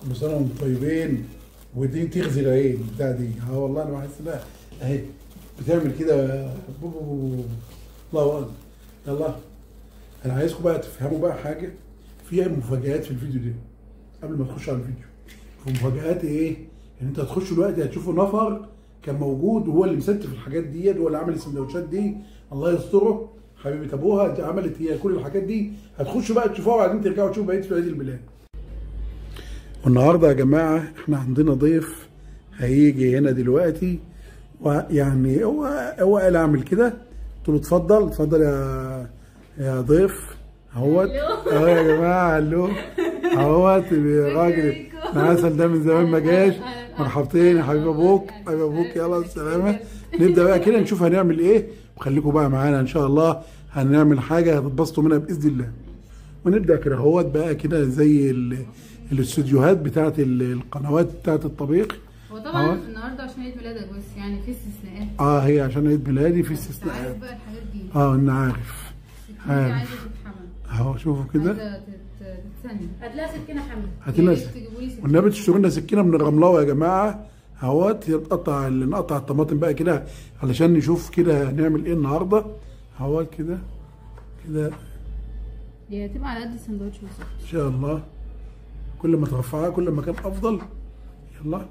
كل سنه وانتم طيبين ودي تغزي العين بتاع دي اه والله انا بحس انها اهي بتعمل كده بو بو بو بو. الله اكبر يلا انا عايزكم بقى تفهموا بقى حاجه فيها مفاجآت في الفيديو ده قبل ما تخشوا على الفيديو مفاجآت ايه؟ ان انت هتخشوا دلوقتي هتشوفوا نفر كان موجود وهو اللي مستف الحاجات ديت وهو اللي عمل السندوتشات دي الله يستره حبيبه ابوها دي عملت هي كل الحاجات دي هتخشوا بقى تشوفوها وبعدين ترجعوا تشوفوا بقيه عيد البلاد والنهارده يا جماعه احنا عندنا ضيف هيجي هنا دلوقتي ويعني هو هو قال اعمل كده قلت له اتفضل اتفضل يا يا ضيف اهوت اهو يا جماعه الو اهوت الراجل العسل ده من زمان ما جاش مرحبتين يا حبيب ابوك حبيب ابوك يلا السلامه نبدا بقى كده نشوف هنعمل ايه وخليكم بقى معانا ان شاء الله هنعمل حاجه هتتبسطوا منها باذن الله ونبدا كده اهوت بقى كده زي ال- الاستوديوهات بتاعت ال- القنوات بتاعت الطبيخ هو طبعا أهو. النهارده عشان عيد ميلادك بس يعني في استثناءات اه هي عشان عيد ميلادي في انت عارف استثناءات بقى الحاجات دي اه انا عارف السكينة دي عارف. عايزه تتحمل اهو شوفوا كده عايزه تت- تتسني هتلاقي سكينه حامل هات لنا يا ريت تجيبوا لي سكينة. والنبي تشتروا لنا سكينه من الرملاوه يا جماعه اهوت نقطع نقطع الطماطم بقى كده علشان نشوف كده هنعمل ايه النهارده اهوت كده كده هي هتبقى على قد السندوتش بالظبط ان شاء الله كل ما ترفعها كل ما كان افضل يلا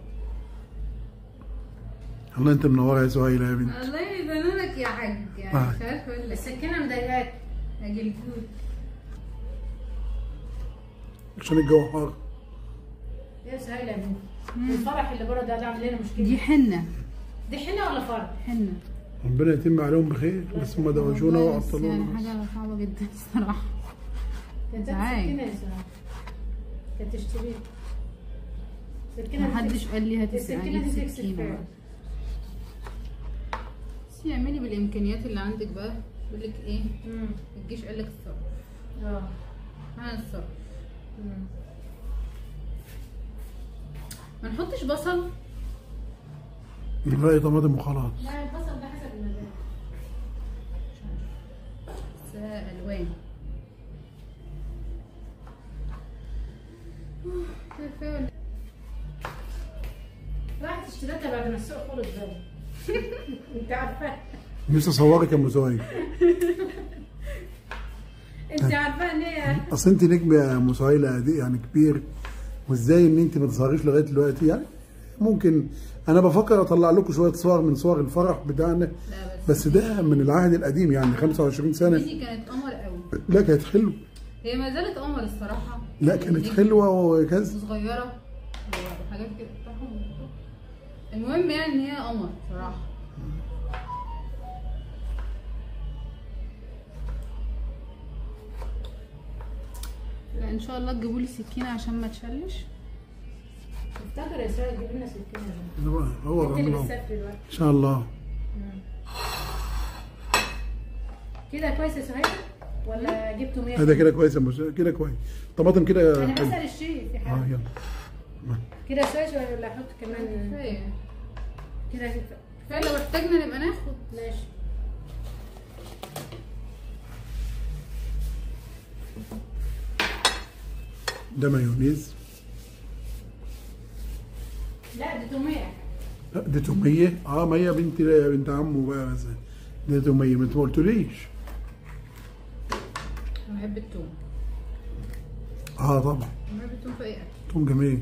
الله انت منوره يا سهيله يا بنت الله يبارك يا حاج يعني آه. مش عارفه اقول لك السكينه مضايقاك اجي الفلوس عشان الجو حار يا سهيله يا بنت الفرح اللي بره ده ده عامل لنا مشكله دي حنه دي حنه ولا فرح؟ حنه ربنا يتم عليهم بخير بس هم دوشونا والله بس يعني وعطلونا حاجه صعبه جدا الصراحه كانت تعال. سكينه يا سهيله كانت تشتري سكينه دي محدش تكسب. قال لي السكينه دي هتسألي تكسب سكينه فعلا. بقى. بس اعملي بالامكانيات اللي عندك بقى يقول لك ايه مم. الجيش قال لك الصبر اه انا الصبر مم. ما نحطش بصل من رأي طماطم وخلاص لا البصل ده حسب المزاج بس الوان كيف ولا راحت اشتريتها بعد ما السوق خلص بقى انت عارفه نفسي اصورك يا مساوي انت عارفه ان هي اصل انت نجم يا مسايلة دي يعني كبير وازاي ان انت ما تظهريش لغايه دلوقتي يعني ممكن انا بفكر اطلع لكم شويه صور من صور الفرح بتاعنا لا بس بس ده من العهد القديم يعني 25 سنه دي كانت قمر قوي لا كانت حلوه هي ما زالت قمر الصراحه لا كانت دي حلوه وكذا صغيره وحاجات كده بتاعهم المهم يعني ان هي قمر صراحه لا ان شاء الله تجيبوا لي سكينه عشان ما تشلش افتكر يا سهيله تجيب لنا سكينه هو انت اللي رمضان بتسافري دلوقتي ان شاء الله كده كويس يا سهيله ولا جبتوا 100 هذا كده كويس يا مساوي كده كويس طماطم كده انا حلو. بسال الشيف في اه حاجه يلا كده كويس ولا احط كمان كفايه كده كفايه لو احتاجنا نبقى ناخد ماشي ده مايونيز لا دي توميه لا دي توميه اه ما هي بنت بنت عمه بقى بس دي توميه ما انت ما قلتليش انا بحب التوم اه طبعا انا بحب التوم في اي اكل توم جميل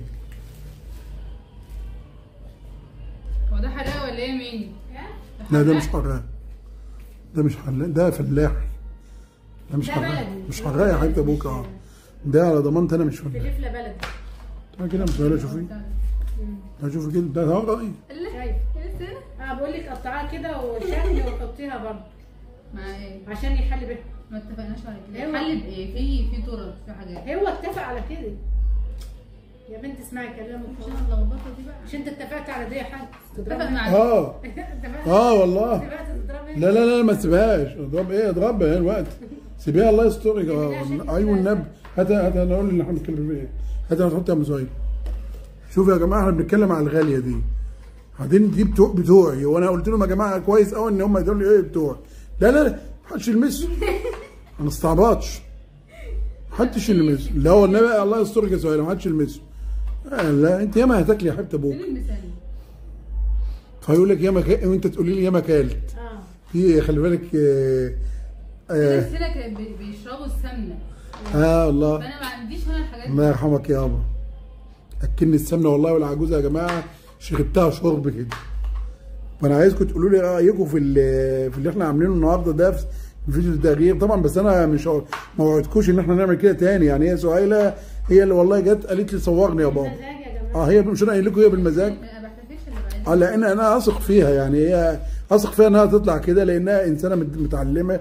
هو ده حلاوه ولا ايه يا مين؟ لا ده مش حراق ده مش حلاق ده فلاح ده مش ده حراق بلدي. مش حراق يا حبيبتي ابوك اه ده على ضمانتي انا مش فلاح فلفله بلدي تعالى كده مسؤولة شوفي شوفي كده ده هو رأيي شايف لسه اه بقول لك قطعها كده وشكل وحطيها برضه مع ايه؟ عشان يحل بيها ما اتفقناش على كده أيوة. حل بايه؟ في في طرق في حاجات هو اتفق على كده يا بنت اسمعي كلامه عشان اللخبطه دي بقى مش انت اتفقت على دي يا حاج اتفق مع اه اتفقت اه والله اتفقت تضربي لا لا لا ما تسيبهاش اضرب ايه اضربها هي الوقت سيبيها الله يسترك اه ايوه النبي هات هات انا اقول اللي احنا بنتكلم فيه ايه هات هتحط يا مسايب شوفوا يا جماعه احنا بنتكلم على الغاليه دي بعدين دي بتوع بتوعي وانا قلت لهم يا جماعه كويس قوي ان هم يقولوا لي ايه بتوعي لا لا لا محدش يلمسه ما نستعبطش محدش يلمسه لا والنبي الله يسترك يا سهيل محدش يلمسه آه لا انت ياما هتاكلي يا حبيبه ابوك فين المثال فيقول لك ياما ك... وانت تقولي لي ياما كلت اه في خلي بالك اه, آه, الناس هنا كانوا بي- بيشربوا السمنه آه والله فانا ما عنديش هنا الحاجات دي الله يرحمك يابا اكلني السمنه والله والعجوزه يا جماعه شربتها شرب كده فانا عايزكم تقولوا لي رايكم في ال- في اللي احنا عاملينه النهارده ده في الفيديو التغيير طبعا بس انا مش هو- ما وعدتكوش ان احنا نعمل كده تاني يعني هي سهيله هي اللي والله جت قالت لي صورني يا بابا مزاج يا جماعه اه هي مش انا قايل لكم هي بالمزاج انا ما بحتفلش اللي اه لان انا اثق فيها يعني هي اثق فيها انها تطلع كده لانها انسانه مت- متعلمه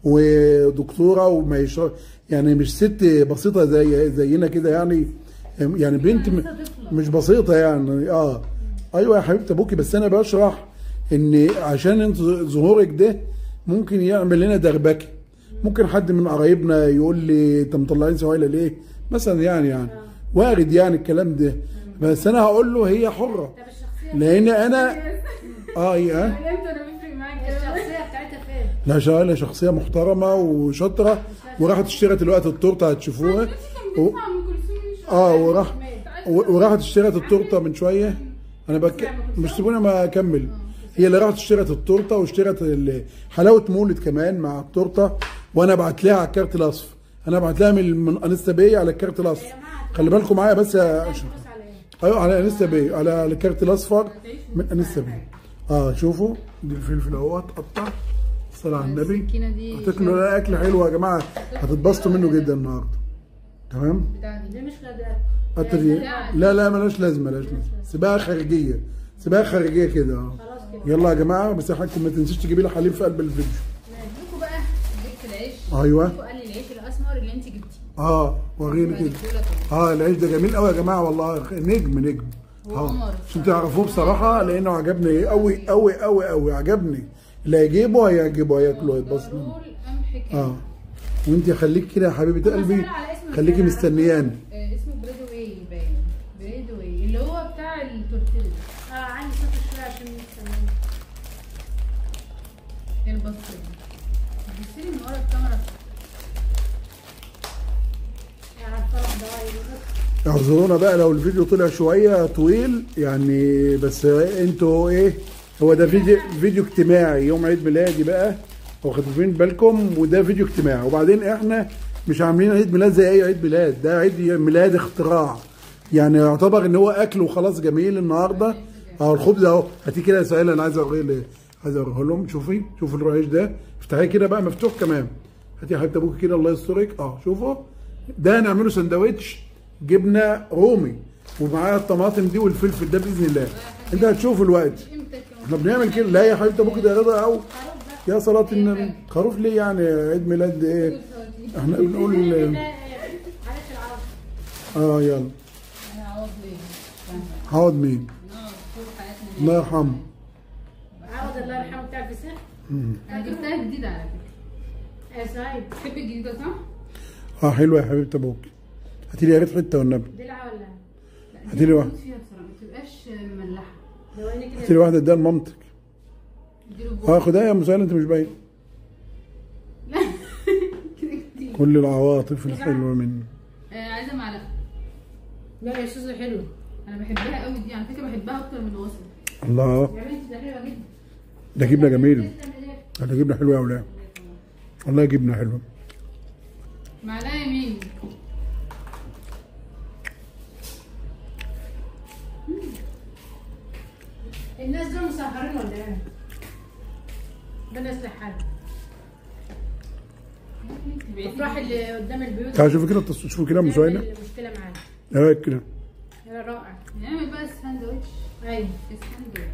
ودكتوره وما يش يعني مش ست بسيطه زي زينا كده يعني يعني بنت م- مش بسيطه يعني اه ايوه يا حبيبتي ابوكي بس انا بشرح ان عشان انت ظهورك ده ممكن يعمل لنا دربكه ممكن حد من قرايبنا يقول لي انت مطلعين سهيله ليه مثلا يعني يعني وارد يعني الكلام ده بس انا هقول له هي حره طب الشخصيه لان انا اه ايه اه انت انا بيفرق معاك كده الشخصيه بتاعتها فين؟ لا شغاله شخصيه محترمه وشاطره وراحت اشترت دلوقتي التورته هتشوفوها و... بتدفع ام كلثوم من شوية. اه وراح و- وراحت اشترت التورته من شويه انا بك... مش سيبوني ما اكمل هي اللي راحت اشترت التورته واشترت ال- حلاوه مولد كمان مع التورته وانا ابعت لها على الكارت الاصفر انا ابعت لها من من انستا باي على الكارت الاصفر خلي بالكم معايا بس يا فلوس على ايه؟ ايوه على انستا باي على على الكارت الاصفر من انستا باي اه شوفوا دي الفلفل اهوت قطع الصلاه على النبي السكينه دي هتاكلوا لا اكل حلو يا جماعه هتتبسطوا منه جدا النهارده تمام بتاع دي دي مش غداء حتى دي لا لا ملاش لازمه ملاش لازمه سيبها خارجيه سيبها خارجيه كده اه خلاص كده يلا يا جماعه بس يا حاجكم ما تنسيش تجيبي لي حليب في قلب الفيديو لكم بقى جبت العيش أيوة. لكم قال لي العيش الاسمر اللي انت جبتيه اه وريني كده هجيبهولك اه العيش ده جميل قوي يا جماعه والله نجم نجم اه وقمر. عشان تعرفوه بصراحه لانه عجبني قوي قوي قوي قوي عجبني اللي هيجيبه هيعجبه هياكله هيتبسط منه ضروري قمح كامل اه وانت خليك كده يا حبيبه قلبي خليكي مستنياني آه، اسمه بريدو واي باين بريدو واي اللي هو بتاع التورتيلا اه عندي صوت شويه عشان نستنى البصل بصي من ورا الكاميرا يعني الفرح دواير اعذرونا بقى لو الفيديو طلع شويه طويل يعني بس انتوا ايه هو ده فيديو فيديو اجتماعي يوم عيد ميلادي بقى واخدين بالكم وده فيديو اجتماعي وبعدين احنا مش عاملين عيد ميلاد زي اي عيد ميلاد ده عيد ميلاد اختراع يعني يعتبر ان هو اكل وخلاص جميل النهارده اهو الخبز اهو هاتي كده يا سهيل انا عايز اوريه عايز اوريه لهم شوفي شوفوا الريش ده افتحيه كده بقى مفتوح كمان هاتي يا حبيبه ابوك كده الله يسترك اه شوفوا ده نعمله سندوتش جبنه رومي ومعاها الطماطم دي والفلفل ده باذن الله انت هتشوف الوقت امتى كمان احنا بنعمل كده لا يا حبيبتي ابوك ده رضا او يا صلاه النبي خروف ليه يعني عيد ميلاد ايه احنا بنقول معلش العرض اه يلا انا عوض ليه عوض مين نقعد طول حياتنا الله يرحمه عوض الله يرحمه بتاع الفسيخ انا جبتها جديده على فكره يا صاحب تحبي الجديده صح؟ اه حلوه يا حبيبه ابوك هاتي لي يا ريت حته والنبي دلع ولا لا هاتي دي لي بموت واحدة. فيها بصراحه ما بتبقاش مملحه دواني هاتي لي كده واحده اديها لمامتك اديله اه بوق خدها يا مسائل انت مش باين لا كده كتير كل العواطف الحلوه مني آه، عايزه معلقه لا يا سوزو حلو انا بحبها قوي دي على فكره بحبها اكتر من الوصل الله يا بنتي ده حلوه جدا ده جبنه جميل تسلم ايديك. ده جبنه حلوه يا ولاد والله جبنه حلوه معلقه يمين الناس دول مسهرين ولا ايه؟ ربنا يصلح حالك الافراح اللي قدام البيوت تعالى شوفي كده التص- شوفي كده مسوينه بتعمل مشكله معانا ايه رايك كده يا رائع نعمل بقى الساندوتش ايوه الساندوتش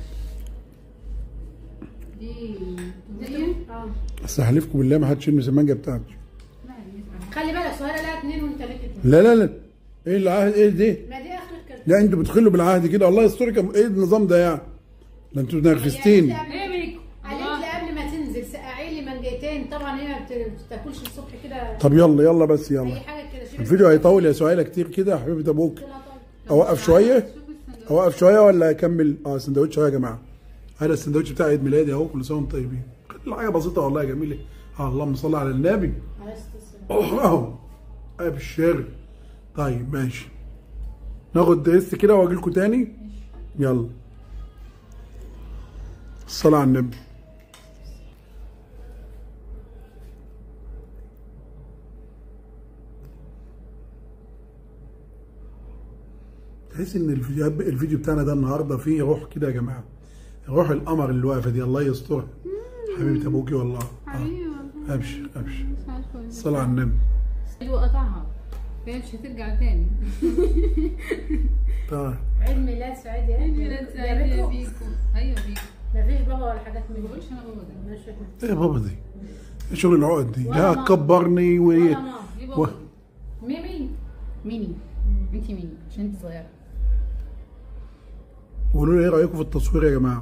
دي دي اه بس هحلفكم بالله ما حدش يلمس المانجا بتاعتي خلي بالك سهيله لها اتنين وانت ليك اتنين لا لا لا ايه العهد ايه دي ما دي اخر كده لا انتوا بتخلوا بالعهد كده الله يسترك ايه النظام ده يعني ده انتوا نرفزتيني ايه بيكم قالت لي قبل ما تنزل سقعي لي منجيتين طبعا هي ما بت- بتاكلش الصبح كده طب يلا يلا بس اي يلا حاجه كده شيل الفيديو هيطول يا سهيله كتير كده يا حبيبه ابوك طيب. اوقف شويه شوفوا الساندوتش اوقف شويه ولا اكمل اه سندوتش اهو يا جماعه هذا السندوتش بتاع عيد ميلادي اهو كل سنه وانتم طيبين كل حاجه بسيطه والله يا جميله اه اللهم صل على النبي على السلام. اوه اهو ابشر طيب ماشي ناخد ريست كده واجي لكم تاني يلا الصلاة على النبي تحس ان الفيديو الفيديو بتاعنا ده النهارده فيه روح كده يا جماعه روح القمر اللي واقفه دي الله يسترها حبيبه ابوكي والله آه. حبيبي والله ابشر ابشر مش عارفة إيه. الصلاة على النبي ايوه قطعها هي مش هترجع تاني طيب عيد ميلاد سعيد يا عيد ميلاد سعيد يا جابته؟ بيكو ايوه بيكو مفيش بابا ولا حاجات من ما دي بقولش انا بابا ده ماشي ايه يا بابا دي ايه شغل العقد دي ولا لا ماما. تكبرني و ولا ماما ايه و- بابا ميمي ميني انتي ميني عشان انت صغيره قولوا لي ايه رايكم في التصوير يا جماعه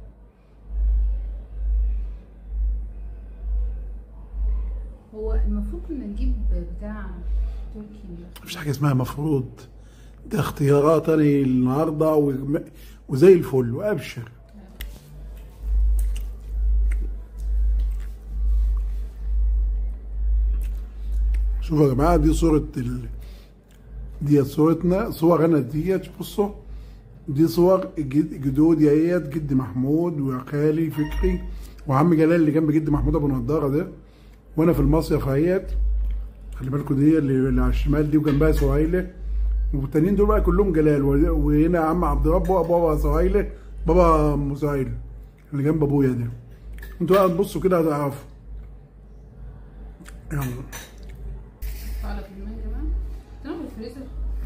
هو المفروض كنا نجيب بتاع تركي مفيش حاجه اسمها مفروض ده اختيارات انا النهارده و... وزي الفل وابشر شوفوا يا جماعه دي صوره ال... دي صورتنا صور انا ديت بصوا دي صور جد- جدودي اهيت جد محمود وخالي فكري وعم جلال اللي جنب جد محمود ابو نضاره ده وانا في المصيف اهيت خلي بالكم دي اللي اللي على الشمال دي وجنبها سهيله والتانيين دول بقى كلهم جلال و- وهنا عم عبد رب وبابا سهيله بابا ام سهيله اللي جنب ابويا ده انتوا بقى تبصوا كده هتعرفوا يلا تعالى في المانجا بقى تنام في الفريزر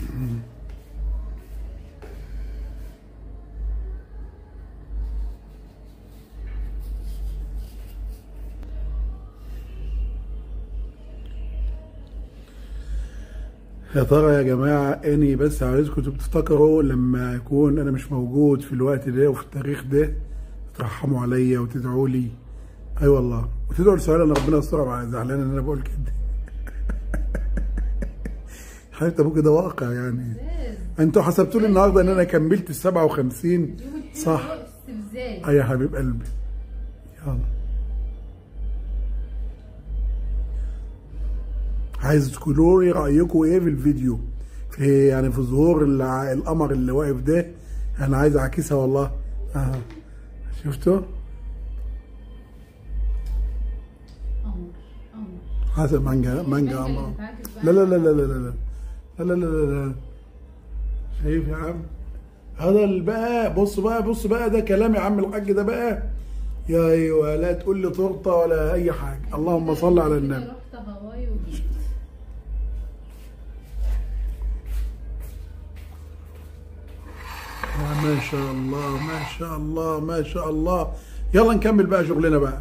يا ترى يا جماعة اني بس عايزكم تفتكروا لما اكون انا مش موجود في الوقت ده وفي التاريخ ده ترحموا عليا وتدعوا لي اي أيوة والله وتدعوا لسؤال ان ربنا يستر معايا زعلان ان انا بقول كده حبيبتي ابوك ده واقع يعني انتوا حسبتوا لي النهارده ان انا كملت ال 57 صح استفزاز اي يا حبيب قلبي يلا عايز تقولوا لي رايكم ايه في الفيديو في يعني في ظهور الع- القمر اللي واقف ده انا عايز اعكسها والله اه شفتوا قمر قمر حسب مانجا مانجا المانجا اللي قمر بتتعكس بقى. لا لا لا لا لا لا لا لا لا لا لا شايف يا عم هذا اللي بقى بص بقى بص بقى ده كلام يا عم الحاج ده بقى يا ايوه لا تقول لي تورته ولا اي حاجه اللهم صل على النبي رحت هواي وجيت آه، ما شاء الله ما شاء الله ما شاء الله يلا نكمل بقى شغلنا بقى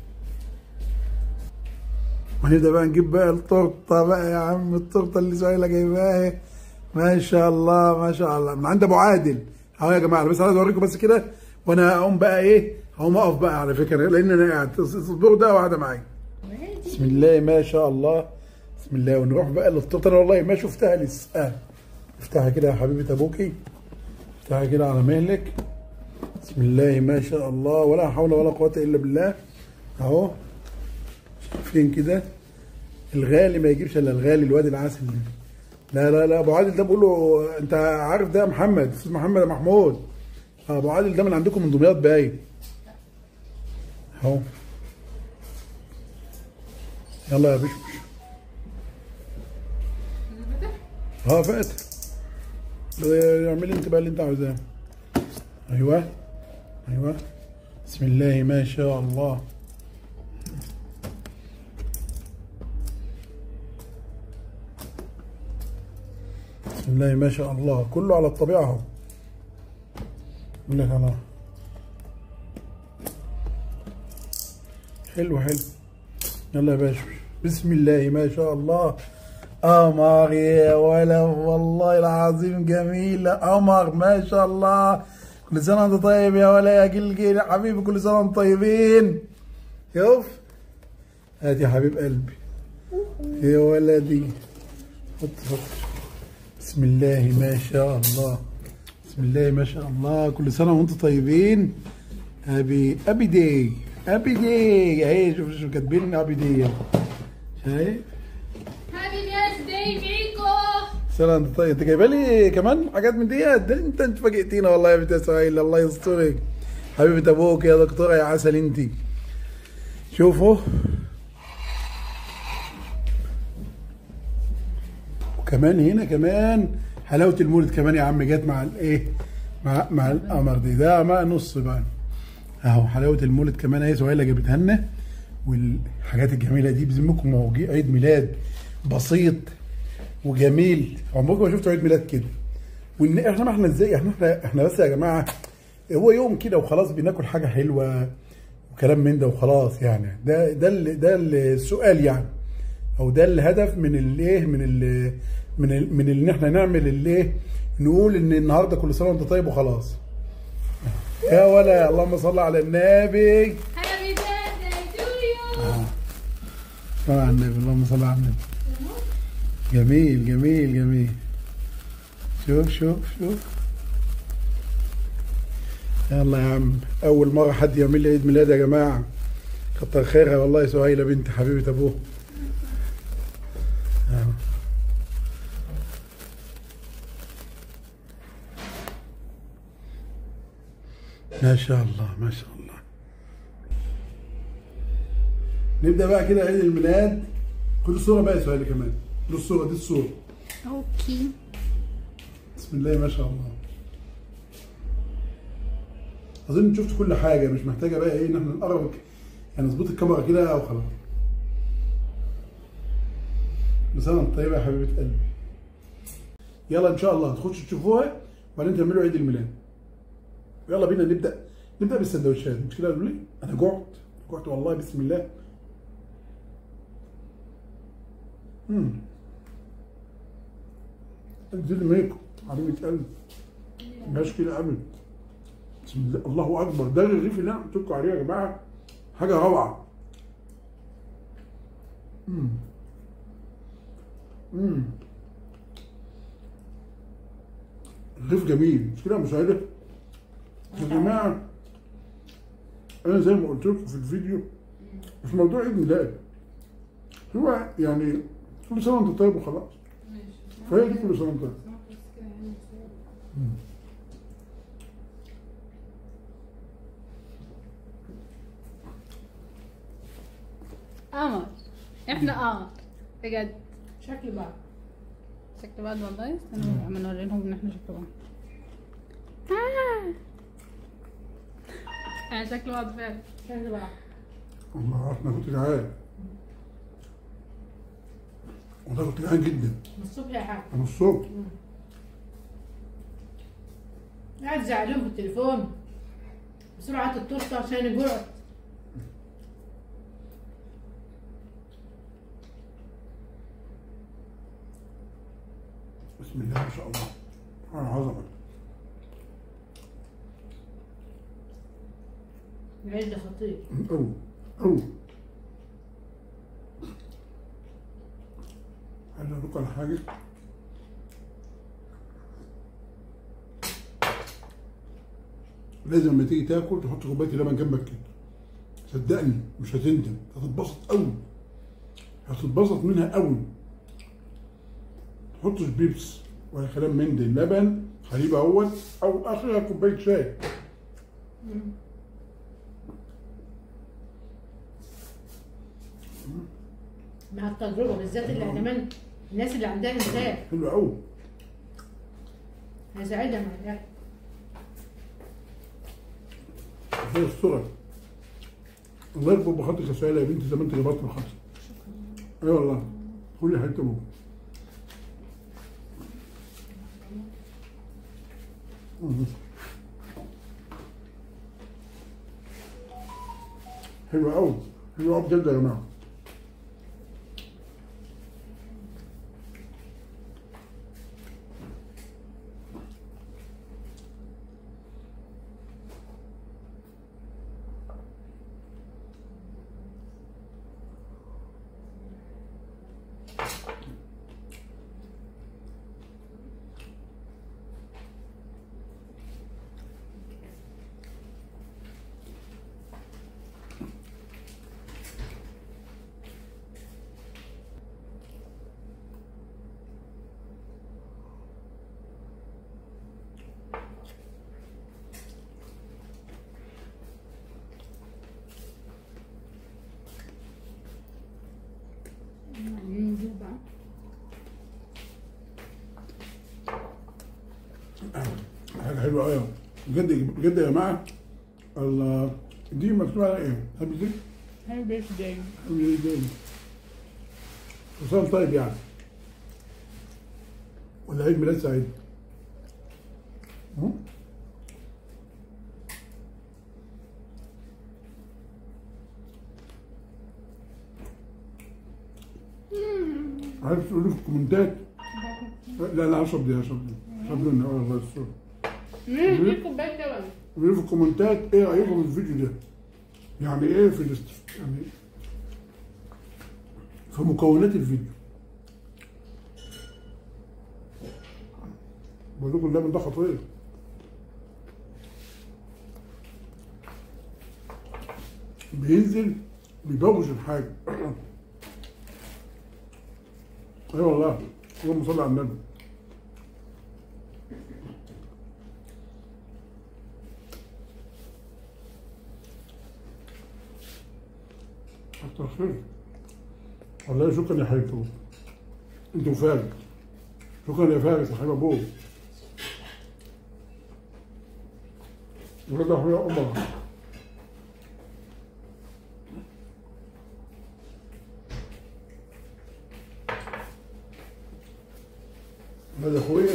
وهنبدا بقى نجيب بقى التورته بقى يا عم التورته اللي سهيله جايباها اهي. ما شاء الله ما شاء الله من عند ابو عادل اهو يا جماعه أنا بس عايز اوريكم بس كده وانا هقوم بقى ايه هقوم اقف بقى على فكره لان انا قاعد اصبروا ده واحده معايا بسم الله ما شاء الله بسم الله ونروح بقى للتورته انا والله ما شفتها لسه آه. افتحها كده يا حبيبه ابوكي افتحها كده على مهلك بسم الله ما شاء الله ولا حول ولا قوة إلا بالله أهو فين كده الغالي ما يجيبش إلا الغالي الواد العسل ده لا لا لا أبو عادل ده بقول له أنت عارف ده محمد أستاذ محمد يا محمود آه، أبو عادل ده من عندكم من دمياط باين أهو يلا يا بشوش اه فاتح اعملي انت بقى اللي انت عاوزاه ايوه ايوه بسم الله ما شاء الله بسم الله ما شاء الله كله على الطبيعه اهو بقول لك على حلو حلو يلا يا باشا بسم الله ما شاء الله قمر يا ولا والله العظيم جميلة قمر ما شاء الله كل سنة وانت طيب يا ولا يا جلجل يا حبيبي كل سنة وانتم طيبين شوف هات يا حبيب قلبي يا ولدي حط حط بسم الله ما شاء الله بسم الله ما شاء الله كل سنة وانتم طيبين ابي ابي دي ابي دي اهي شوف شوف كاتبين ابي دي شايف هابي بيرث داي بيكو سنة انت طيب انت جايبه لي كمان حاجات من دي ده انت انت فاجئتينا والله يا بنت اسماعيل الله يسترك حبيبة ابوك يا دكتورة يا عسل انت شوفوا وكمان هنا كمان حلاوة المولد كمان يا عم جت مع الايه مع مع القمر دي ده مع نص بقى اهو حلاوة المولد كمان اهي سهيلة جابتها لنا والحاجات الجميلة دي بذمكم هو جه عيد ميلاد بسيط وجميل عمركم ما شفتوا عيد ميلاد كده وان احنا ما احنا ازاي احنا احنا احنا بس يا جماعه هو يوم كده وخلاص بناكل حاجه حلوه وكلام من ده وخلاص يعني ده ده ال- ده السؤال يعني او ده الهدف من الايه من ال من ال من ان احنا نعمل الايه نقول ان النهارده كل سنه وانت طيب وخلاص يا ولا اللهم صل على النبي Happy birthday to you صل على النبي اللهم صل على النبي جميل جميل جميل شوف شوف شوف يلا يا عم اول مره حد يعمل لي عيد ميلاد يا جماعه كتر خيرها والله سهيله بنت حبيبه ابوه أهو. ما شاء الله ما شاء الله نبدا بقى كده عيد الميلاد كل الصوره بقى يا سهيله كمان كل الصوره دي الصوره اوكي بسم الله ما شاء الله اظن شفت كل حاجه مش محتاجه بقى ايه ان احنا نقرب يعني نظبط الكاميرا كده وخلاص بس انا طيبه يا حبيبه قلبي يلا ان شاء الله تخشوا تشوفوها وبعدين تعملوا عيد الميلاد يلا بينا نبدا نبدا بالسندوتشات مش كده قالوا لي انا جعت جعت والله بسم الله امم انزل ميكو حبيبه قلبي مش كده ابدا بسم الله الله اكبر ده الرغيف اللي انا قلت لكم عليه يا جماعه حاجه روعه امم امم رغيف جميل مش كده يا مشاهده يا جماعه انا زي ما قلت لكم في الفيديو مش موضوع عيد ميلاد هو يعني كل سنه وانت طيب وخلاص فهي دي كل سنه وانت طيب قمر احنا قمر بجد شكل بعض شكل بعض والله استنوا عم نوري لهم ان احنا شكل بعض آه. احنا شكل بعض فعلا شكل بعض الله احنا كنت جعان والله كنت جعان جدا من الصبح يا حاج من الصبح قاعد زعلان في التليفون بسرعة التورته عشان جرعت بسم الله ما شاء الله سبحان عظمه العيش ده خطير أوي أوي عايز أقول لكم على حاجة لازم لما تيجي تاكل تحط كوباية لبن جنبك كده صدقني مش هتندم هتتبسط أوي هتتبسط منها أوي تحطش بيبس ولا كلام من ده اللبن حليب اهوت او اخرها كوبايه شاي مع التجربة بالذات اللي كمان الناس اللي عندها امساك حلو قوي هيساعدها مع الاكل زي الصورة الله يكبر بخاطرك يا سهيلة يا بنتي زي ما انت جبرت بخاطرك اي والله كل حته بوك حلو قوي حلو قوي بجد يا جماعه حلوه قوي بجد بجد يا جماعه ال- دي مكتوب عليها ايه؟ هابي دي؟ هاي بيرث داي هابي دي وصام طيب يعني ولا عيد ميلاد سعيد هم؟ عارف تقول لي في الكومنتات لا لا اشرب دي اشرب دي اشرب دي اه الله يستر دي كوبايه لبن قولوا في الكومنتات ايه رايكم في الفيديو ده يعني ايه في الاست... يعني في مكونات الفيديو بقول لكم اللبن ده خطير بينزل بيبوظ الحاجه اي والله اللهم صل على النبي كتر خير والله شكرا يا حبيبتي انتوا فارس شكرا يا فارس يا حبيب ابوك ولاد اخويا امك ولاد اخويا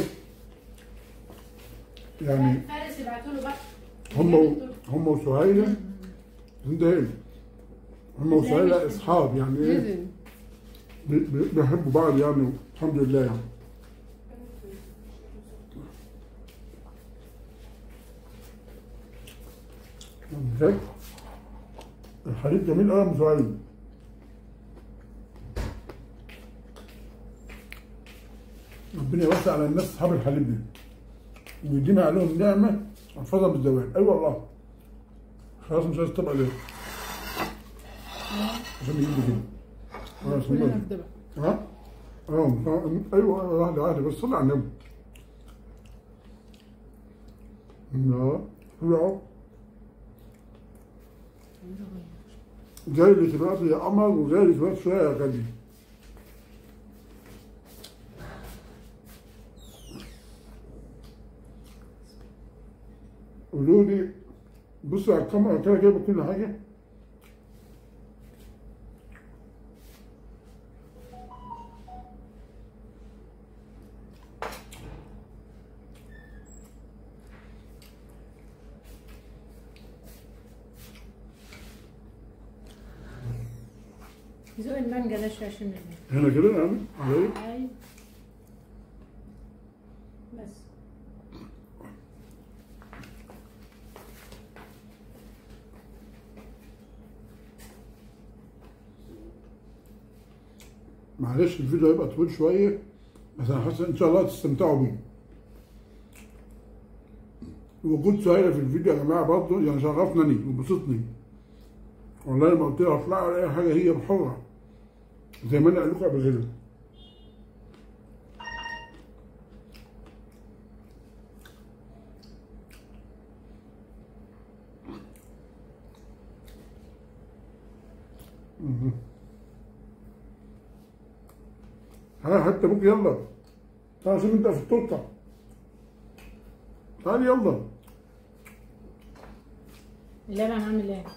يعني فارس يبعتوا له بقى هم هم وسهيلة زندهين هم وسهيلة اصحاب يعني ايه نزل بي- بي- بيحبوا بعض يعني الحمد لله يعني ازاي؟ الحليب جميل قوي يا ام سهيل ربنا يوسع على الناس اصحاب الحليب دي ويدينا عليهم نعمه احفظها بالزواج اي أيوة والله خلاص مش عايز تبقى ليه عشان يجيب لي كده خلاص كلنا والله. في ده بقى ها؟ اه ايوه واحدة واحدة بس صلي على النبي. لا لا جاي لي دلوقتي يا قمر وجاي لي دلوقتي شوية يا غالي. قولوا لي بصوا على الكاميرا كده جايبة كل حاجة. ذوق المانجا ده شويه عشان هنا كده يعني على ايه؟ ايوه بس معلش الفيديو هيبقى طويل شوية بس أنا حاسس إن شاء الله تستمتعوا بيه. وجود سهيلة في الفيديو يا جماعة برضه يعني شرفني وبسطني. والله لما قلت لها اطلعي ولا أي حاجة هي حرة. زي ما أنا قال لكم قبل كده. مهم. ها حتى ابوك يلا تعال شوف انت في التورته تعال يلا اللبن عامل ايه؟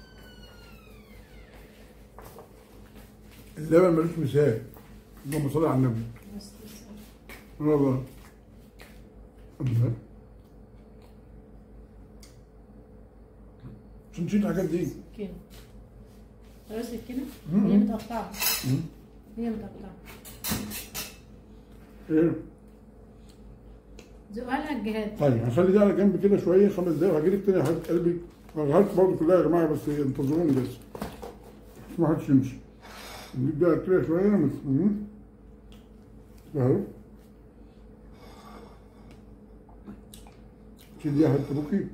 اللبن ملوش مثال اللهم صل على النبي بس والله الله. عشان نشيل الحاجات دي كده خلاص كده مم. هي متقطعه مم. هي متقطعه ايه ذوقها لها الجهاد طيب هخلي ده على جنب كده شويه خمس دقايق وهجيلك تاني يا حبيبه قلبي غيرت برضه كلها يا جماعه بس انتظروني بس ما حدش يمشي نجيب ده كده شويه بس مم. اهو شيل دي يا حبيبه ابوكي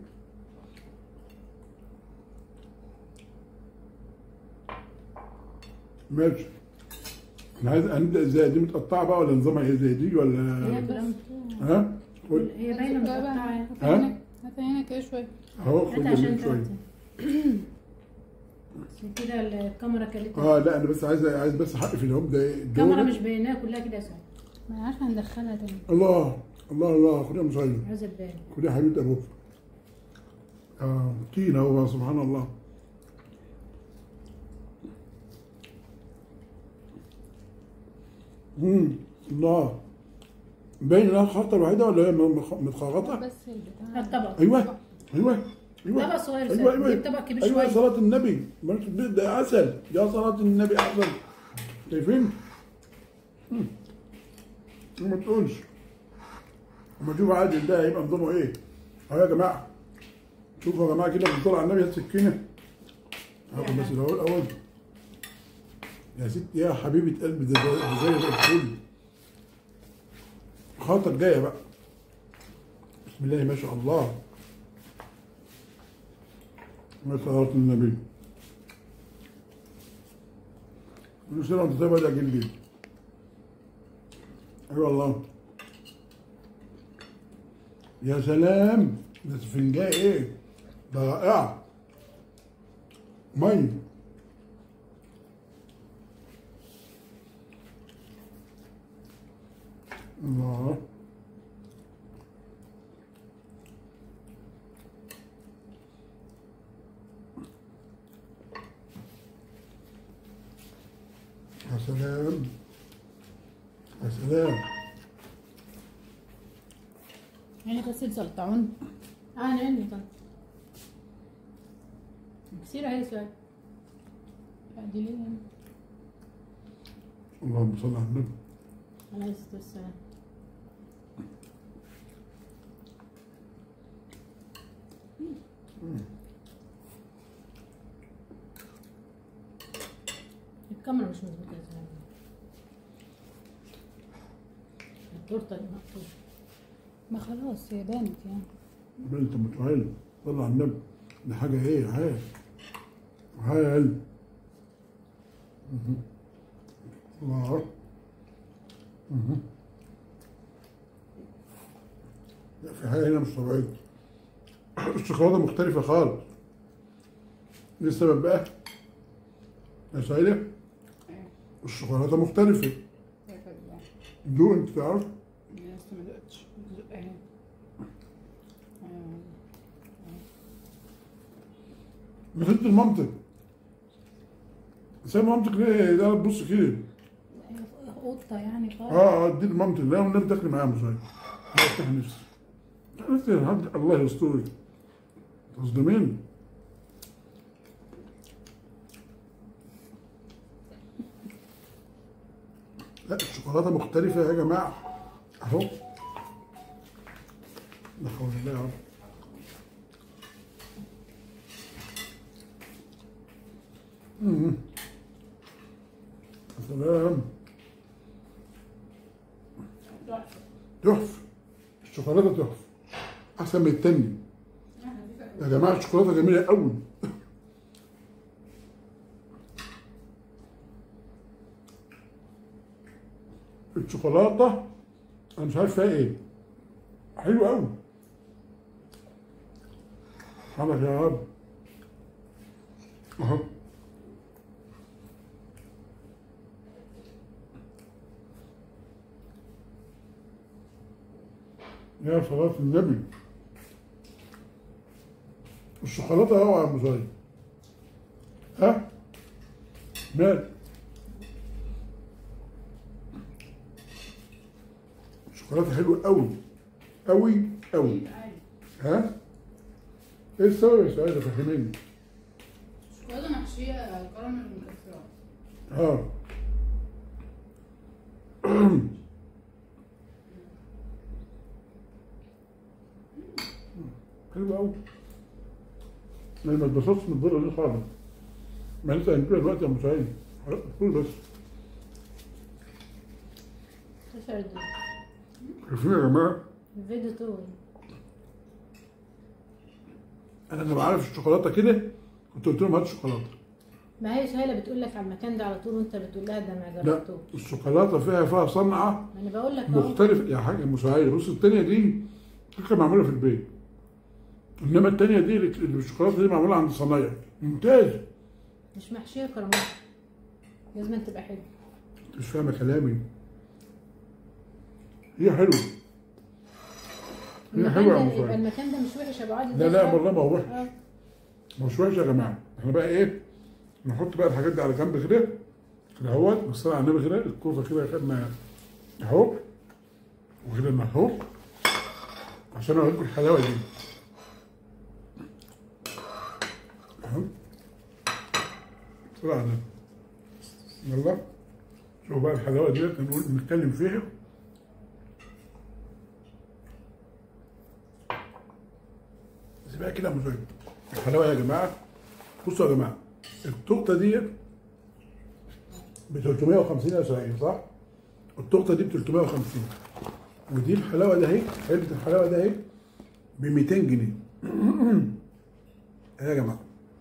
ماشي انا عايز هنبدا ازاي دي متقطعه بقى ولا نظامها ايه زي دي ولا هي كلها ها قول. هي باينه متقطعه هات هنا هات هنا كده شويه اهو خد هات عشان جنبك شويه تعطي عشان كده الكاميرا كلتها اه لا انا بس عايز عايز بس حق في الهم ده الكاميرا مش بايناها كلها كده يا سعد ما انا عارفه هندخلها تاني الله الله الله خد يا مصيب عايزه تبان خد يا حبيبه ابوك اه تين هو سبحان الله امم الله باين انها الخلطه الوحيده ولا هي مخ- متخرطه؟ بس البتاع الطبق ايوه ايوه ايوه طبق صغير ايوه سهل. ايوه جيب طبق كبير ايوه شوية. صلاه النبي ما انت بت- ده عسل يا صلاه النبي احسن شايفين؟ مم. ما تقولش لما تشوف عادل ده هيبقى نظامه ايه؟ اهو يا جماعه شوفوا يا جماعه كده بتطلع على النبي السكينه هاخد بس الاول الاول يا ست يا حبيبه قلبي ده ده ده زي الفل خاطر جايه بقى بسم الله ما شاء الله ما صلاة النبي كل سنة وانت طيب يا جلدي اي والله يا سلام ده فنجان ايه ده رائع مي الله يا سلام يا سلام يعني غسيل سلطعون اه نعمل طن كثير هاي سؤال دي ليه يعني؟ اللهم صل على النبي عليه الصلاة والسلام الكاميرا مش مظبوطة يا زلمة التورتة دي مقطوعة ما خلاص هي بانت يعني انت متوهل صل على النبي دي حاجه ايه هاي هاي يا قلبي مهم. الله مهم. لا في حاجه هنا مش طبيعيه الشوكولاته مختلفه خالص ايه السبب بقى؟ يا سعيدة الشوكولاته مختلفه دوق انت تعرف لسه ما دقتش بتزق اهي بتدي المنطق زي مامتك ليه ده بص كده قطه يعني خالص اه اه دي المامتك لا والنبي تاكلي معاها مصايب لا افتح نفسي قلت يا حاج الله يسترك تصدمين لا الشوكولاته مختلفه يا جماعه اهو لا حول الله يا رب مم. يا سلام تحفه الشوكولاته تحفه احسن من التاني يا جماعه الشوكولاته جميله قوي الشوكولاته انا مش عارف فيها ايه حلو قوي سبحانك يا رب اهو يا صلاة النبي الشوكولاتة اهو يا ابو زايد ها مال الشوكولاتة حلوة قوي قوي قوي ها ايه السبب يا سعيدة فهميني شوكولاته محشيه كراميل مكسرات اه حلو قوي انا ما اتبسطتش من البيضه دي خالص ما لسه هنجيبها دلوقتي يا ابو سعيد قول بس تفرد عارفين يا جماعه الفيديو طول انا لما عارف الشوكولاته كده كنت قلت لهم هات شوكولاته ما هي سهيلة بتقول لك على المكان ده على طول وانت بتقول لها ده ما لا جربتوش الشوكولاته فيها فيها صنعه ما انا بقول لك اهو مختلف يا حاجه مساعده بص الثانيه دي فكره معموله في البيت انما الثانيه دي اللي الشوكولاته دي معموله عند صنايع ممتاز مش محشية كراميل لازم تبقى حلو مش فاهمه كلامي هي حلوه هي حلوه يا المكان ام ده يبقى سعيد المكان ده مش وحش يا ابو عادل لا لا والله ما هو وحش آه. مش وحش يا جماعه احنا بقى ايه نحط بقى الحاجات دي على جنب كده كده اهوت بالصلاه على النبي كده الكوسه كده خدنا اهو وكده اهو عشان اوريكم الحلاوه دي اهو صلاه على النبي يلا شوفوا بقى الحلاوه دي نقول نتكلم فيها بس بقى كده مزاج الحلاوه يا جماعه بصوا يا جماعه التورته دي ب 350 يا سعيد صح؟ التورته دي ب 350 ودي الحلاوه ده اهي علبه الحلاوه ده اهي ب 200 جنيه ايه يا جماعه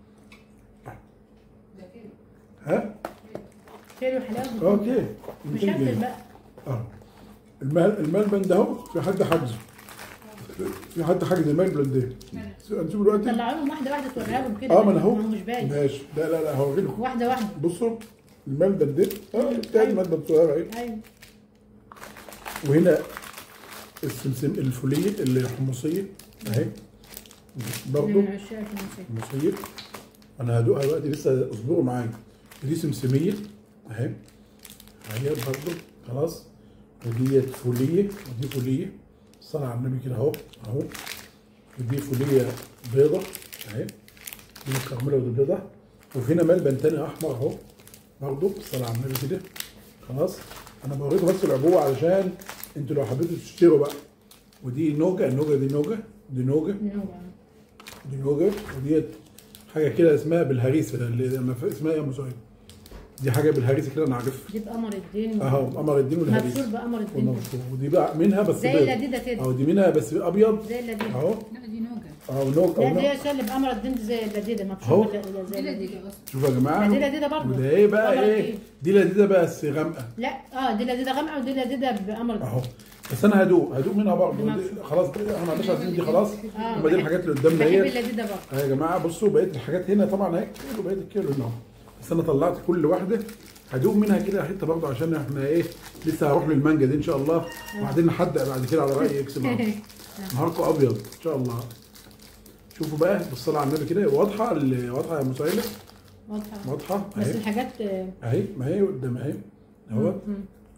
ده كده ها؟ كيلو حلاوه اوكي مش 200 هنزل جنيه بقى اه المال الملبن ده اهو في حد حجزه في حد حجز الملبن ده هنشوف دلوقتي طلعوا لهم واحده واحده توريها لهم كده اه ما انا اهو هو مش باين ماشي لا لا لا هوري لكم واحده واحده بصوا الملبن ده اه بتاع الملبن صغير اهي ايوه وهنا السمسم الفوليه الحمصيه اهي برضه من عشاق الموسيقى. حمصيه انا هدوقها دلوقتي لسه اصبروا معايا دي سمسميه اهي اهي برضه خلاص وديت فوليه ودي فوليه الصلاة على النبي كده اهو اهو ودي فوليه بيضة اهي دي مكرمله ودي بيضة وفي هنا ملبن تاني احمر اهو برضه الصلاة على النبي كده خلاص انا بوريكم بس العبوه علشان انتوا لو حبيتوا تشتروا بقى ودي نوجه النوجه دي نوجه دي نوجه دي نوجه وديت حاجه كده اسمها بالهريسه اللي لما ف- اسمها ايه يا ام سعيد؟ دي حاجه بالهريسه كده انا عارفها دي بقمر الدين اهو قمر الدين مبسوط والهريسه بقمر الدين ده. والمبسوط. ودي بقى منها بس زي بيض. اللذيذه كده اهو دي منها بس ابيض زي اللذيذه اهو لا دي نوجه اهو نوج لا اهو دي نوج. عشان اللي بقمر الدين دي زي اللذيذه أهو. مبسوط زي دي اللذيذه لذيذه اصلا شوفوا يا جماعه لا، دي لذيذة برضه. وده ايه بقى قمر ايه الدين. دي لذيذه بس غامقه لا اه دي لذيذه غامقه ودي لذيذه بقمر الدين اهو بس انا هدوق هدوق منها برضه دماغ. دي- خلاص بقى، احنا ما عندناش عايزين دي خلاص آه. يبقى دي الحاجات اللي قدامنا بحب هي اللذيذه برضه اه يا جماعه بصوا بقيه الحاجات هنا طبعا اهي كيلو بقيه الكيلو هنا اهو بس انا طلعت كل واحده هدوق منها كده حته برضه عشان احنا ايه لسه هروح للمانجا دي ان شاء الله وبعدين نحدق بعد كده على راي اكس معاهم. نهاركم ابيض ان شاء الله شوفوا بقى بالصلاه على النبي كده واضحه ال- واضحه يا مسائله واضحه واضحه بس اهي الحاجات آه، اهي ما هي قدام اهي اهو مم.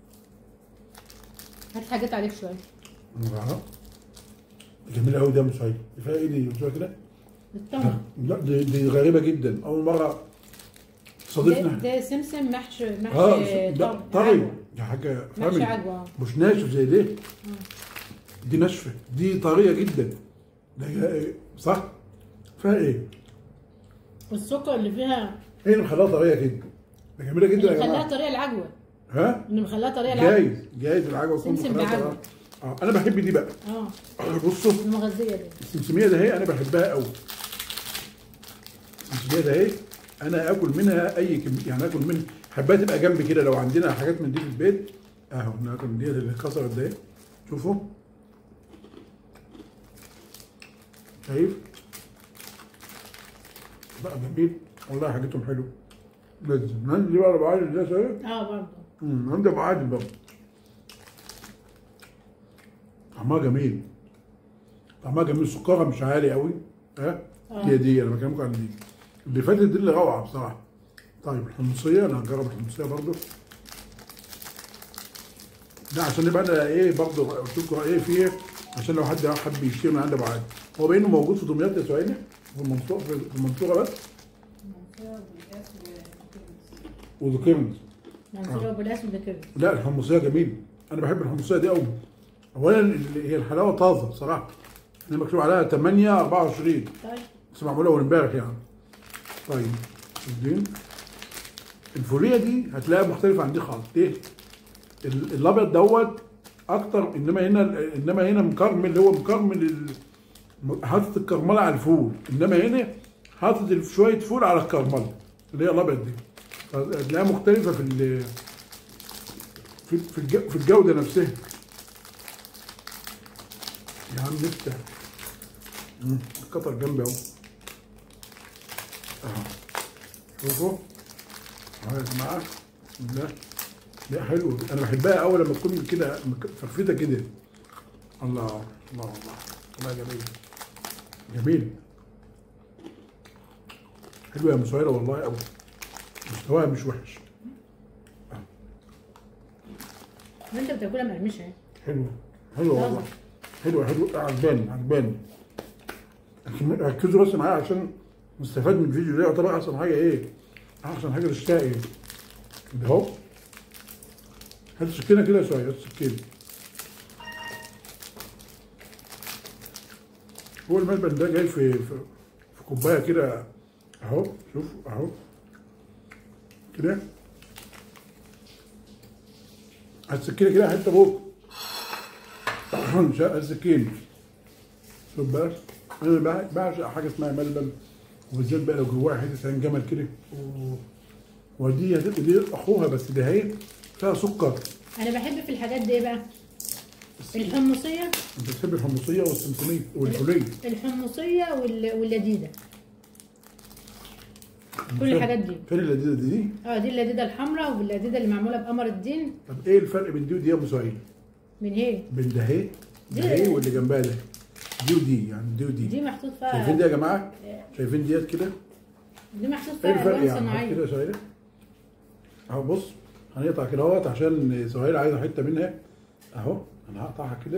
هات حاجات عليك شويه اهو جميله قوي ده يا مسائله فيها ايه دي شويه كده التمر لا دي, دي غريبه جدا اول مره ده, صادفنا ده سمسم محشي محشي اه ده طب- طري عجوة. دي حاجه محشي فاهم عجوه مش ناشف زي ده دي ناشفه دي طريه جدا ده هي- صح فيها ايه؟ والسكر اللي فيها ايه اللي مخليها طريه كده؟ ده جميله جدا اللي يا مخليها جماعه طريقه العجوه ها؟ اللي مخليها طريقه العجوه جايز جايز العجوه تكون سمسم مخليها بعجوة. طرية. اه انا بحب دي بقى اه بصوا المغذيه دي السمسميه ده هي انا بحبها قوي السمسميه ده هي انا اكل منها اي كم يعني اكل منها حبايه تبقى جنبي كده لو عندنا حاجات من دي في البيت اهو ناكل من دي اللي اتكسرت ده شوفوا شايف بقى جميل والله حاجتهم حلو لازم ننزل بقى ابو عادل ده شايف اه برضه امم عندي ابو عادل برضه طعمها جميل طعمها جميل سكرها مش عالي قوي ها آه. هي دي انا بكلمكم عن دي اللي فاتت دي اللي روعه بصراحه طيب الحمصيه انا هجرب الحمصيه برضه ده عشان يبقى انا ايه برضه قلت لكم ايه فيه عشان لو حد حب يشتري من عند ابو عادل هو باين إنه موجود في دمياط يا سعيد في المنصوره في المنصوره بس وذكرني منصوره بالاسود ده كده لا الحمصيه جميل انا بحب الحمصيه دي قوي اولا ال- هي الحلاوه طازه بصراحه هي مكتوب عليها 8 24 طيب بس معموله اول امبارح يعني طيب الدين الفوليه دي هتلاقيها مختلفه عن دي خالص ليه؟ ال- الابيض دوت اكتر انما هنا انما هنا مكرمل اللي هو مكرمل ال- حاطط الكرمله على الفول انما هنا حاطط الف- شويه فول على الكرمله اللي هي الابيض دي هتلاقيها مختلفه في ال- في في الج- في الجوده نفسها يا عم نفتح مم، القطر جنبي اهو اهو شوفوا اهو يا جماعه بسم الله لا حلو انا بحبها قوي لما تكون كده مك- فرفته كده الله الله الله والله جميل جميل حلوه يا مسيرة والله قوي مستواها مش وحش انت بتاكلها مقرمشه يعني حلوه حلوه والله حلوه حلوه عجباني عجباني لكن ركزوا بس معايا عشان نستفاد من الفيديو ده يعتبر احسن حاجه ايه؟ احسن حاجه للشاي ايه؟ ده اهو هات السكينه كده يا شويه هات السكينه هو الملبن ده جاي في في, في كوبايه كده اهو شوف اهو كده هات السكينه كده حته بوك هات السكينه شوف بقى انا بع- بعشق حاجه اسمها ملبن وبالذات بقى لو جواها حته عين جمل كده أوه. ودي هتبقى دي اخوها بس ده هي فيها سكر انا بحب في الحاجات دي ايه بقى الحمصيه انت بتحب الحمصيه والسمسميه والحليه الحمصيه وال- واللذيذه كل الحاجات دي فين اللذيذه دي, دي؟ اه دي اللذيذه الحمراء واللذيذه اللي معموله بقمر الدين طب ايه الفرق بين دي ودي يا ابو سعيد؟ من هي بين ده هي ده دي- هي واللي جنبها ده دي ودي يعني دي ودي دي محطوط شايفين فيها دي يا جماعه؟ شايفين ديت كده؟ دي محطوط ايه فيها الفرق الوان يعني؟ هات صناعيه كده يا سهير اهو بص هنقطع كده اهوت عشان سهير عايزه حته منها اهو انا هقطعها كده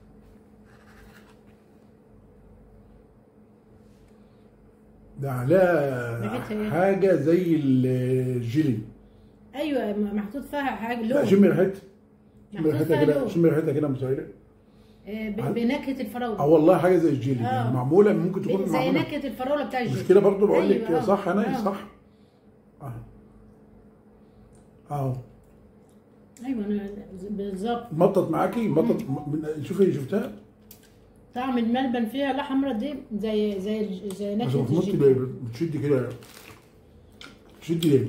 ده عليها ريحتها ايه؟ حاجه زي الجيلي ايوه م- محطوط فيها حاجه لا لون شم ريحتها شم محطوط ريحتها فيها كده لون شم ريحتها كده يا مسهير آه، ب- عن- بنكهه اه الفراوله والله حاجه زي الجيلي آه. يعني معموله ممكن تكون زي معموله نكهه الفراوله بتاع الجيلي مش كده برضه بقول لك أيوة، آه. صح انا آه. صح اه اهو ايوه انا بالظبط مطط معاكي مطط من- شوفي شفتها طعم الملبن فيها لا حمرا دي زي زي الج- زي بس نكهه بتنطي الجيلي ليه؟ بتشدي كده بتشدي ليه؟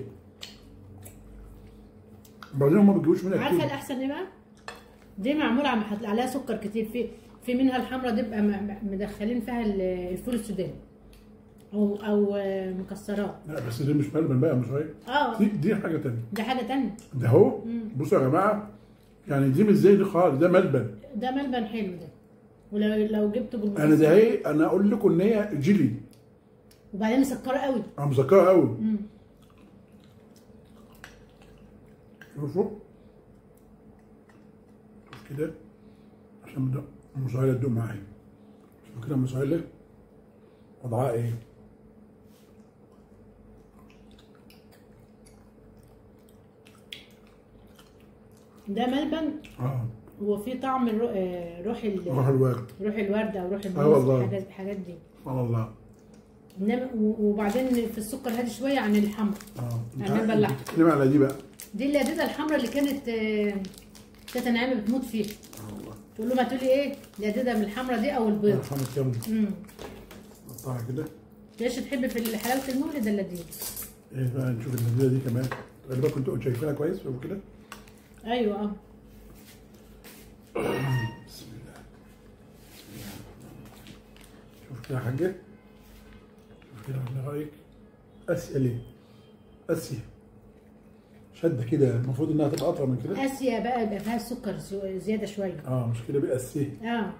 بعدين هم ما بيجيبوش منها عارفه كتير الاحسن ايه بقى؟ دي معموله عم حط عليها سكر كتير في في منها الحمرا دي بقى م- م- مدخلين فيها ال- الفول السوداني او او آه، مكسرات لا بس دي مش ملبن بقى مش هي اه دي دي حاجه تانية ده حاجه تانية ده اهو بصوا يا جماعه يعني دي مش زي دي خالص ده ملبن ده ملبن حلو ده ولو لو جبته بالمكسرات انا ده هي انا اقول لكم ان هي جيلي وبعدين مسكره قوي انا مذكرها قوي مم. شوفوا شوف كده عشان بدأ المساعدة تدوق معايا شوف كده المساعدة وضعها ايه ده ملبن اه وفيه طعم الرو... آه، روح ال... روح الورد روح الورده او روح آه والله. الموز الحاجات الحاجات دي سبحان الله انما و- وبعدين في السكر هادي شويه عن الحمرا اه انت يعني عارف- بلعت. انت بتتكلمي على دي بقى دي اللذيذه الحمرا اللي كانت آه، تيتا نعيمه بتموت فيها اه والله تقول له ما تقولي ايه لذيذه من الحمرا دي او البيض محمد كامل امم قطعها كده ليش تحب في حلاوه المولد اللذيذ ايه بقى نشوف اللذيذه دي كمان غالبا كنتوا شايفينها كويس وكده ايوه اه بسم الله بسم الله شوف كده يا حاجة شوف كده على رأيك آسيا ليه؟ آسيا شدة كده المفروض إنها تبقى أطول من كده اسيا بقى يبقى فيها السكر زو- زياده شويه اه مش كده بقى آسيا اه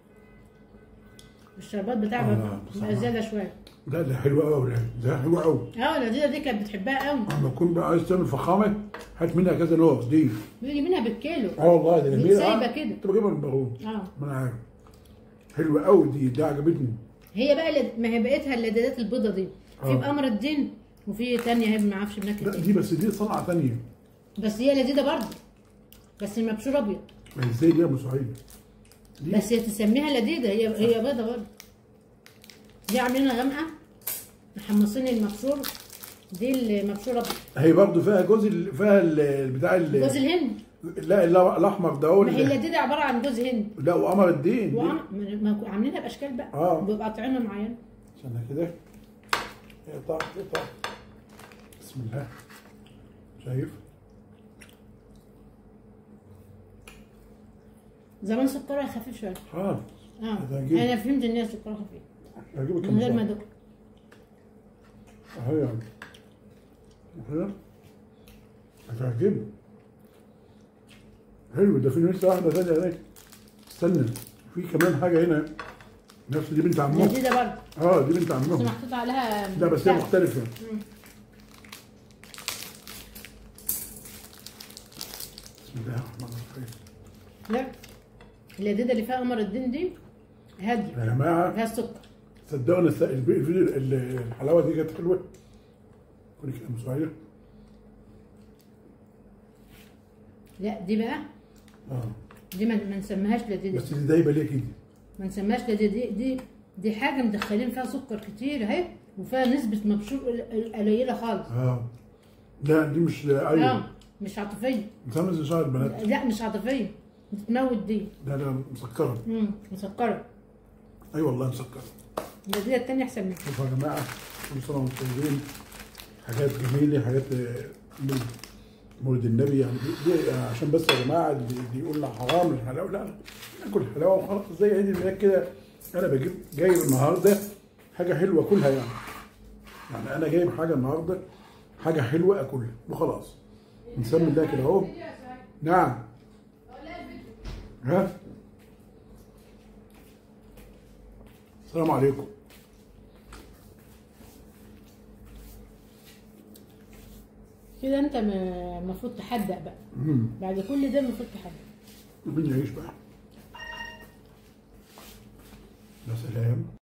الشربات آه، بتاعها بصراحة. بقى زياده شويه لا ده حلو قوي ده ده حلو قوي اه اللذيذه دي كانت بتحبها قوي لما تكون بقى عايز تعمل فخامة هات منها كذا نوع دي بيجي منها بالكيلو اه والله ده جميل سايبة آه. كده. كنت بجيبها من البارود اه ما أنا عارف حلوة قوي دي دي عجبتني هي بقى اللي- ما هي بقيتها اللذيذات البيضه دي في آه. بقمر الدين وفي تانية هي ما اعرفش لا بنكهه دي ايه بس دي صنعة تانية بس هي لذيذه برضه بس مبشور ابيض ما ازاي دي يا ابو سعيد دي بس هي تسميها لذيذه هي هي بيضه برضه دي عاملينها غامقه محمصين المبشور دي المبشوره ابيض هي برضه فيها جوز ال- فيها ال- بتاع ال- جوز الهند لا لا الاحمر ده هو ما هي اللي- اللذيذه عباره عن جوز هند لا وقمر الدين دي. وعم... ما ما عاملينها باشكال بقى آه. بيبقى قاطعينها معينه استنى كده اقطع اقطع بسم الله شايف زمان سكرها خفيف شويه اه اه هتعجبك. انا فهمت ان هي سكرها خفيف هجيبك من غير ما كم ادوق اهي يعني كده هتعجبك حلو ده في لسه واحده ثانيه هناك استنى في كمان حاجه هنا نفس دي بنت عمهم جديده برضه اه دي بنت بس عمهم محطوط عليها لا بس هي بتاع. مختلفة مم. بسم الله الرحمن الرحيم لا الجديده اللي فيها قمر الدين دي هاديه يا جماعة فيها السكر صدقوني الس- الب- الفيديو ال- الحلاوة دي كانت حلوة كوني كده مسوية لا دي بقى اه دي ما ما نسميهاش لذيذه بس دي دايبة ليه كده ما نسميهاش لذيذه دي دي دي حاجه مدخلين فيها سكر كتير اهي وفيها نسبه مبشور قل- قليله خالص اه لا دي مش ايوه اه مش عاطفيه مسمى زي شعر البنات لا مش عاطفيه بتموت دي لا لا مسكرة امم مسكره اي والله مسكرة اللذيذه التانية احسن منها شوفوا يا جماعة كل سنة وانتم طيبين حاجات جميلة حاجات آه، من مولد النبي يعني دي, دي عشان بس يا جماعة اللي اللي يقول لنا حرام الحلاوة لا ناكل حلاوة وخلاص زي عيد الميلاد كده أنا بجيب جايب النهاردة حاجة حلوة أكلها يعني يعني أنا جايب حاجة النهاردة حاجة حلوة أكلها وخلاص نسمي الله كده أهو نعم ها السلام عليكم كده انت م- المفروض تحدق بقى مم. بعد كل ده المفروض تحدق مين يعيش بقى يا سلام